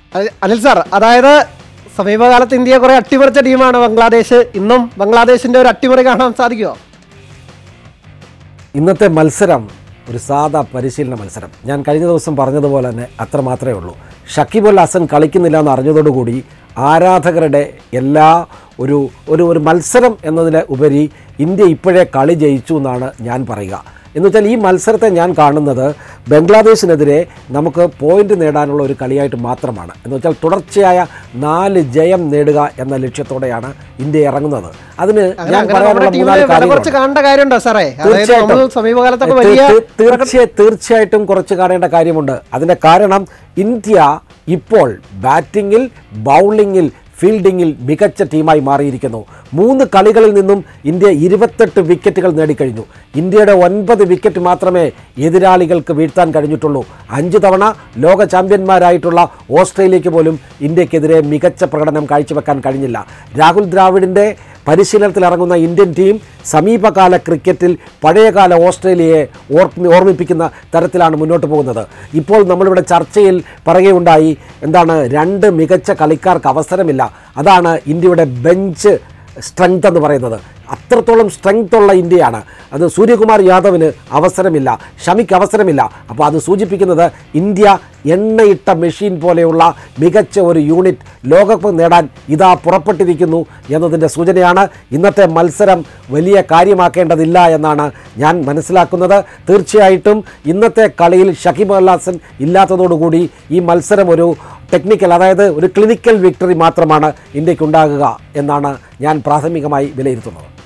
അ- Anil sir അതായത് സമീപകാലത്ത് ഇന്ത്യയെ കുറെ അട്ടിമറിച്ച ടീമാണ് ബംഗ്ലാദേശ് ഇന്നും ബംഗ്ലാദേശിന്റെ ഒരു അട്ടിമറി കാണാൻ സാധിക്കുമോ ഇന്നത്തെ മത്സരം ഒരു സാധാ പരിശീലന മത്സരം ഞാൻ കഴിഞ്ഞ ദിവസം പറഞ്ഞതുപോലെ തന്നെ അത്ര മാത്രമേ ഉള്ളൂ ഷക്കീബ് അൽ ഹസൻ കളിക്കുന്നില്ല എന്ന് അറിഞ്ഞതോടുകൂടി ആരാധകരുടെ എല്ലാ ഒരു ഒരു ഒരു മത്സരം എന്നതിന് ഉപരി ഇന്ത്യ ഇപ്പോഴേ കളി ജയിച്ചു എന്നാണ് ഞാൻ പറയുക എന്ന് വെച്ചാൽ ഈ മത്സരത്തെ ഞാൻ കാണുന്നത് ബംഗ്ലാദേശിനെതിരെ നമുക്ക് പോയിന്റ് നേടാനുള്ള ഒരു കളിയായിട്ട് മാത്രമാണ് എന്ന് വെച്ചാൽ തുടർച്ചയായ നാല് ജയം നേടുക എന്ന ലക്ഷ്യത്തോടെയാണ് ഇന്ത്യ ഇറങ്ങുന്നത് അതിന് അങ്ങനെ ഞാൻ അങ്ങനെ പറയാനുള്ള നമ്മുടെ മൂന്നാല് ടീമിനെ വില കുറച്ച് കാര്യങ്ങളുണ്ട് കാണേണ്ട കാര്യമുണ്ടോ സാറേ അതായത് തീർച്ചയായിട്ടും. നമ്മൾ സമീപകാലത്തൊക്കെ തീ- വലിയ തീ- തീർച്ചയായും തീർച്ചയായിട്ടും കുറച്ച് കാണേണ്ട കാര്യമുണ്ട് അതിന്റെ കാരണം ഇന്ത്യ ഇപ്പോൾ ബാറ്റിങ്ങിൽ ബൗളിങ്ങിൽ ഫീൽഡിങ്ങിൽ മികച്ച ടീമായി മാറിയിരിക്കുന്നു മൂന്ന് കളികളിൽ നിന്നും ഇന്ത്യ ഇരുപത്തെട്ട് വിക്കറ്റുകൾ നേടിക്കഴിഞ്ഞു ഇന്ത്യയുടെ ഒൻപത് വിക്കറ്റ് മാത്രമേ എതിരാളികൾക്ക് വീഴ്ത്താൻ കഴിഞ്ഞിട്ടുള്ളൂ അഞ്ച് തവണ ലോക ചാമ്പ്യന്മാരായിട്ടുള്ള ഓസ്ട്രേലിയക്ക് പോലും ഇന്ത്യക്കെതിരെ മികച്ച പ്രകടനം കാഴ്ചവെക്കാൻ കഴിഞ്ഞില്ല രാഹുൽ ദ്രാവിഡിൻ്റെ പരിശീലനത്തിൽ ഇറങ്ങുന്ന ഇന്ത്യൻ ടീം സമീപകാല ക്രിക്കറ്റിൽ പഴയകാല ഓസ്ട്രേലിയയെ ഓർമ്മി ഓർമ്മിപ്പിക്കുന്ന തരത്തിലാണ് മുന്നോട്ട് പോകുന്നത് ഇപ്പോൾ നമ്മളിവിടെ ചർച്ചയിൽ പറയുകയുണ്ടായി എന്താണ് രണ്ട് മികച്ച കളിക്കാർക്ക് അവസരമില്ല അതാണ് ഇന്ത്യയുടെ ബെഞ്ച് സ്ട്രെങ്ത് എന്ന് പറയുന്നത് അത്രത്തോളം സ്ട്രെങ്ത് ഉള്ള ഇന്ത്യയാണ് അത് സൂര്യകുമാർ യാദവിന് അവസരമില്ല ഷമിക്ക് അവസരമില്ല അപ്പോൾ അത് സൂചിപ്പിക്കുന്നത് ഇന്ത്യ എണ്ണയിട്ട മെഷീൻ പോലെയുള്ള മികച്ച ഒരു യൂണിറ്റ് ലോകകപ്പ് നേടാൻ ഇതാ പുറപ്പെട്ടിരിക്കുന്നു എന്നതിൻ്റെ സൂചനയാണ് ഇന്നത്തെ മത്സരം വലിയ കാര്യമാക്കേണ്ടതില്ല എന്നാണ് ഞാൻ മനസ്സിലാക്കുന്നത് തീർച്ചയായിട്ടും ഇന്നത്തെ കളിയിൽ ഷക്കീബ് അൽ ഹസൻ ഇല്ലാത്തതോടുകൂടി ഈ മത്സരം ഒരു ടെക്നിക്കൽ അതായത് ഒരു ക്ലിനിക്കൽ വിക്ടറി മാത്രമാണ് ഇന്ത്യക്കുണ്ടാകുക എന്നാണ് ഞാൻ പ്രാഥമികമായി വിലയിരുത്തുന്നത്